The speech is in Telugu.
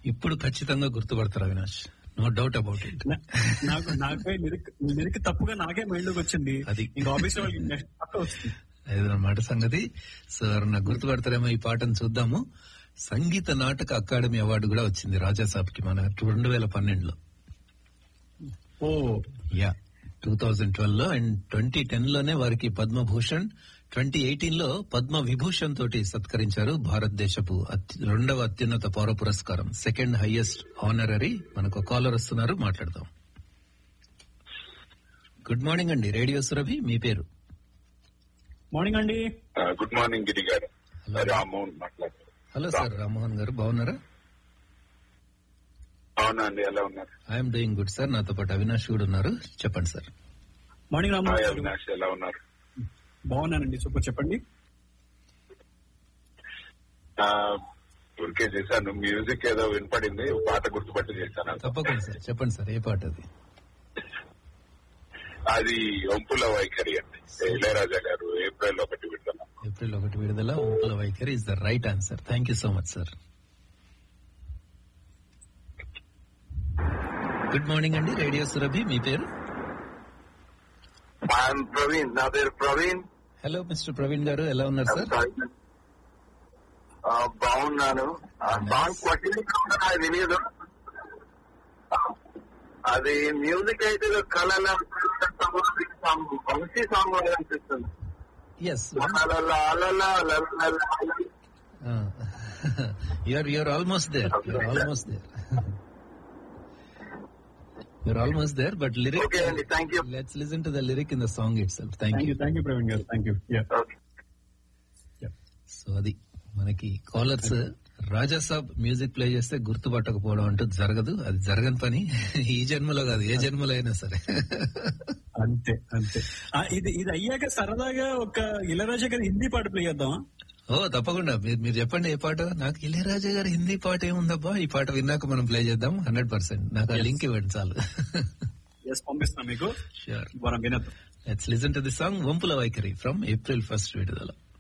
ఇప్పుడు ఖచ్చితంగా గుర్తుపడతారు Avinash no doubt about it నా- నాకు నాకే లిరిక్ లిరిక్ తప్పుగా నాకే మైండ్ లోకి వచ్చింది అది. ఇంకా ఆఫీస్ వాళ్ళకి నెక్స్ట్ పక్క వస్తుంది అదనమాట సంగతి సో ఎవరన్నా గుర్తుపడతారేమో ఈ పాటను చూద్దాము సంగీత నాటక అకాడమీ అవార్డు కూడా వచ్చింది రాజాసాబ్ కి మన రెండు వేల పన్నెండులో ఓ యా టూ థౌజండ్ ట్వెల్వ్ లో అండ్ ట్వంటీ టెన్ లోనే వారికి పద్మభూషణ్ ట్వంటీ ఎయిటీన్ లో పద్మ విభూషణ్ తోటి సత్కరించారు భారతదేశపు అత్యు- రెండవ అత్యున్నత పౌర పురస్కారం సెకండ్ హైయెస్ట్ ఆనరరీ మనకు కాలర్ వస్తున్నారు మాట్లాడదాం గుడ్ మార్నింగ్ అండి రేడియో సురభి మీ పేరు మార్నింగ్ అండి గుడ్ మార్నింగ్ గిరి గారు రామ్మోహన్ మాట్లాడుతున్నారు హలో సార్ రామ్మోహన్ గారు బాగున్నారా అవునా అండి ఎలా ఉన్నారు ఐఎమ్ డూయింగ్ గుడ్ సార్ నాతో పాటు అవినాష్ కూడా ఉన్నారు చెప్పండి sir morning Ram hi Avinash ఎలా ఉన్నారు బాగున్నానండి సూపర్ చెప్పండి ఆ, ఊరికే చేశాను మ్యూజిక్ ఏదో వినపడింది పాట గుర్తుపట్టి చేశాను తప్పకుండా సార్ చెప్పండి సార్ ఏ పాట అది అది ఒంపుల వైఖరి అండి ఇళయరాజా గారు ఏప్రిల్ ఒకటి విడుదల ఏప్రిల్ ఒకటి విడుదల ఉంపుల వైఖరి is the right answer thank you so much sir good morning అండి రేడియో సురభి మీ పేరు ఐఎమ్ ప్రవీణ్ నా పేరు ప్రవీణ్ హలో మిస్టర్ ప్రవీణ్ గారు ఎలా ఉన్నారు సార్ ఆ, బాగున్నాను ఆ సాంగ్ కొట్టింది కూడా నాకు తెలియదు అది మ్యూజిక్ అయితే ఏదో కళల మంచి సాంగ్ లాగా అనిపిస్తుంది ఎస్ అలల అలల అలల you're you're almost there you're almost there you're almost there but lyric Okay అండి, thank you. Let's listen to the lyric in the song itself thank thank you you thank you Praveen garu thank you okay so అది మనకి కాలర్స్ రాజాసాబ్ మ్యూజిక్ ప్లే చేస్తే గుర్తుపట్టకపోవడం అంటూ జరగదు అది జరగని పని ఈ జన్మలో కాదు ఏ జన్మలో అయినా సరే అంతే అంతే ఆ, ఇది ఇది అయ్యాక సరదాగా ఒక ఇళరాజా గారి హిందీ పాట ప్లే చేద్దామా ఓ తప్పకుండా మీరు మీరు చెప్పండి ఏ పాట నాకు ఇళయరాజా గారి హిందీ పాట ఏముందబ్బా ఈ పాట విన్నాక మనం ప్లే చేద్దాం హండ్రెడ్ పర్సెంట్ నాకు ఆ లింక్ ఇవ్వండి చాలు ఎస్ పంపిస్తాం మీకు షూర్ మనం వినద్దాం let's listen to the song వంపుల వైఖరి ఫ్రమ్ ఏప్రిల్ ఫస్ట్ విడుదల